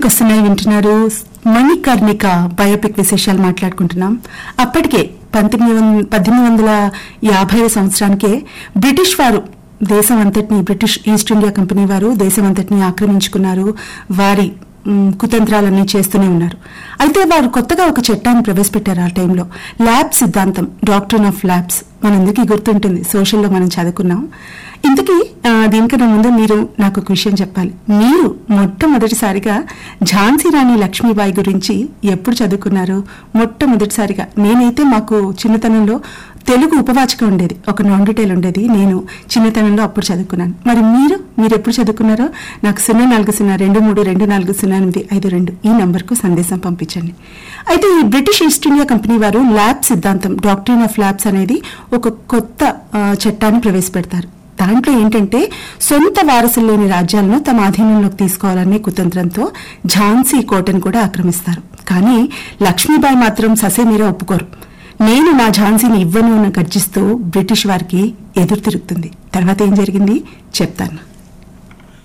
గుర్తుకొస్తున్నాయి వింటున్నారు మణికర్ణిక బయోపిక్ విశేషాలు మాట్లాడుకుంటున్నాం అప్పటికే పంతొమ్మిది వంద పద్దెనిమిది వందల యాభై సంవత్సరానికే బ్రిటిష్ వారు దేశం అంతటిని బ్రిటిష్ ఈస్ట్ ఇండియా కంపెనీ వారు దేశం అంతటిని ఆక్రమించుకున్నారు వారి మ్, కుతంత్రాలన్నీ చేస్తూనే ఉన్నారు అయితే వారు కొత్తగా ఒక చట్టాన్ని ప్రవేశపెట్టారు ఆ టైంలో ల్యాబ్ సిద్ధాంతం డాక్టర్ ఆఫ్ ల్యాబ్స్ మనందరికీ గుర్తుంటుంది సోషల్లో మనం చదువుకున్నాం ఇంతకీ ఆ, దీనికన్నా ముందు మీరు నాకు ఒక విషయం చెప్పాలి మీరు మొట్టమొదటిసారిగా ఝాన్సీ రాణి లక్ష్మీబాయి గురించి ఎప్పుడు చదువుకున్నారు మొట్టమొదటిసారిగా నేనైతే మాకు చిన్నతనంలో తెలుగు ఉపవాచకం ఉండేది ఒక నాండిటైల్ ఉండేది నేను చిన్నతనంలో అప్పుడు చదువుకున్నాను మరి మీరు మీరు ఎప్పుడు చదువుకున్నారో నాకు సున్నా నాలుగు సున్నా రెండు మూడు రెండు నాలుగు సున్నా ఎనిమిది ఐదు రెండు ఈ నంబర్కు సందేశం పంపించండి అయితే ఈ బ్రిటిష్ ఈస్ట్ ఇండియా కంపెనీ వారు ల్యాబ్ సిద్ధాంతం డాక్టరీన్ ఆఫ్ ల్యాబ్స్ అనేది ఒక కొత్త ఆ, చట్టాన్ని ప్రవేశపెడతారు దాంట్లో ఏంటంటే సొంత వారసులు లేని రాజ్యాలను తమ ఆధీనంలోకి తీసుకోవాలనే కుతంత్రంతో ఝాన్సీ కోటను కూడా ఆక్రమిస్తారు కానీ లక్ష్మీబాయి మాత్రం ససేమీరా ఒప్పుకోరు నేను నా ఝాన్సీని ఇవ్వను అని గర్జిస్తూ బ్రిటిష్ వారికి ఎదురు తిరుగుతుంది తర్వాత ఏం జరిగింది చెప్తాను